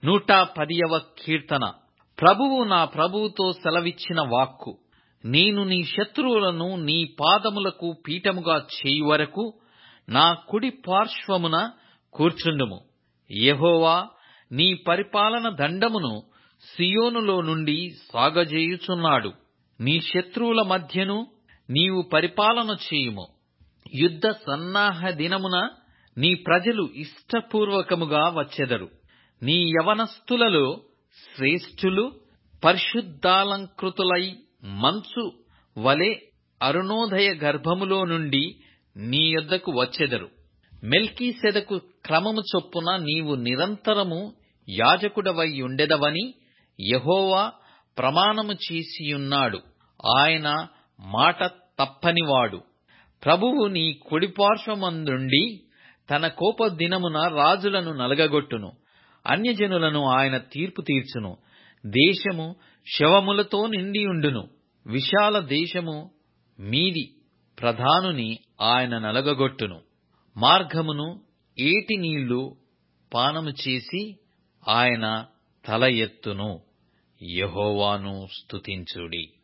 నూట పదియవ కీర్తన ప్రభువు నా ప్రభువుతో సెలవిచ్చిన వాక్కు నేను నీ శత్రువులను నీ పాదములకు పీఠముగా చేయు వరకు నా కుడి పార్శ్వమున కూర్చుండుము యెహోవా నీ పరిపాలన దండమును సియోనులో నుండి సాగజేయుచున్నాడు నీ శత్రువుల మధ్యను నీవు పరిపాలన చేయుము యుద్ధ సన్నాహ దినమున నీ ప్రజలు ఇష్టపూర్వకముగా వచ్చెదరు నీ యవనస్తులలో శ్రేష్ఠులు పరిశుద్ధాలంకృతులై మంచు వలె అరుణోదయ గర్భములో నుండి నీ యొద్దకు వచ్చెదరు మెల్కీసెదకు క్రమము చొప్పున నీవు నిరంతరము యాజకుడవై ఉండెదవని యెహోవా ప్రమాణము చేసియున్నాడు ఆయన మాట తప్పనివాడు ప్రభువు నీ కుడిపార్శ్వమందుండి తన కోపదినమున రాజులను నలగగొట్టును అన్యజనులను ఆయన తీర్పు తీర్చును దేశము శవములతో నిండియుండును విశాల దేశము మీది ప్రధానుని ఆయన నలగగొట్టును మార్గమును ఏటి నీళ్లు పానము చేసి ఆయన తల ఎత్తును యెహోవాను స్తుతించుడి